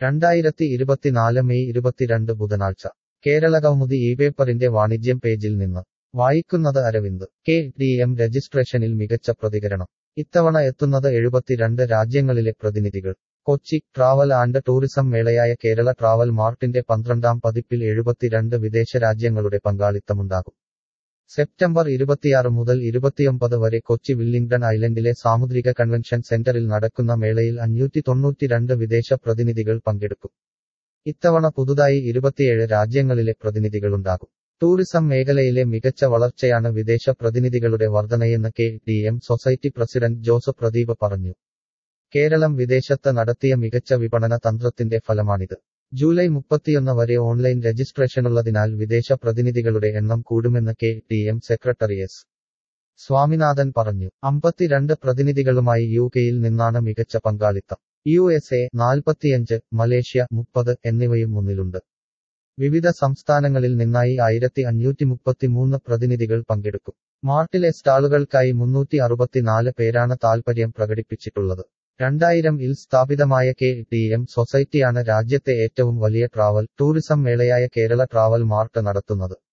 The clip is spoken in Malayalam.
രണ്ടായിരത്തി ഇരുപത്തിനാല് മെയ് ഇരുപത്തിരണ്ട് ബുധനാഴ്ച കേരള കൗമുദി ഈ പേപ്പറിന്റെ വാണിജ്യം പേജിൽ നിന്ന് വായിക്കുന്നത് അരവിന്ദ് കെ ഡി എം രജിസ്ട്രേഷനിൽ മികച്ച പ്രതികരണം ഇത്തവണ എത്തുന്നത് എഴുപത്തിരണ്ട് രാജ്യങ്ങളിലെ പ്രതിനിധികൾ കൊച്ചി ട്രാവൽ ആൻഡ് ടൂറിസം മേളയായ കേരള ട്രാവൽ മാർട്ടിന്റെ പന്ത്രണ്ടാം പതിപ്പിൽ എഴുപത്തിരണ്ട് വിദേശ രാജ്യങ്ങളുടെ പങ്കാളിത്തമുണ്ടാകും സെപ്റ്റംബർ ഇരുപത്തിയാറ് മുതൽ ഇരുപത്തിയൊമ്പത് വരെ കൊച്ചി വില്ലിംഗ്ടൺ ഐലൻഡിലെ സാമുദ്രിക കൺവെൻഷൻ സെന്ററിൽ നടക്കുന്ന മേളയിൽ അഞ്ഞൂറ്റി തൊണ്ണൂറ്റിരണ്ട് വിദേശ പ്രതിനിധികൾ പങ്കെടുക്കും ഇത്തവണ പുതുതായി ഇരുപത്തിയേഴ് രാജ്യങ്ങളിലെ പ്രതിനിധികളുണ്ടാകും ടൂറിസം മേഖലയിലെ മികച്ച വളർച്ചയാണ് വിദേശ പ്രതിനിധികളുടെ വർധനയെന്ന് K D M society president Joseph Pradeep പറഞ്ഞു കേരളം വിദേശത്ത് നടത്തിയ മികച്ച വിപണന തന്ത്രത്തിന്റെ ഫലമാണിത് ജൂലൈ മുപ്പത്തിയൊന്ന് വരെ ഓൺലൈൻ രജിസ്ട്രേഷനുള്ളതിനാൽ വിദേശ പ്രതിനിധികളുടെ എണ്ണം കൂടുമെന്ന് K D M secretary S Swaminathan പറഞ്ഞു അമ്പത്തിരണ്ട് പ്രതിനിധികളുമായി യു കെയിൽ നിന്നാണ് മികച്ച പങ്കാളിത്തം യു എസ് എ നാൽപ്പത്തിയഞ്ച് മലേഷ്യ മുപ്പത് എന്നിവയും മുന്നിലുണ്ട് വിവിധ സംസ്ഥാനങ്ങളിൽ നിന്നായി ആയിരത്തി അഞ്ഞൂറ്റി മുപ്പത്തിമൂന്ന് പ്രതിനിധികൾ പങ്കെടുക്കും മാർട്ടിലെ സ്റ്റാളുകൾക്കായി മുന്നൂറ്റി അറുപത്തിനാല് പേരാണ് താൽപര്യം പ്രകടിപ്പിച്ചിട്ടുള്ളത് രണ്ടായിരം ഇൽ സ്ഥാപിതമായ കെ ടി എം സൊസൈറ്റിയാണ് രാജ്യത്തെ ഏറ്റവും വലിയ ട്രാവൽ ടൂറിസം മേളയായ കേരള ട്രാവൽ മാർട്ട് നടത്തുന്നത്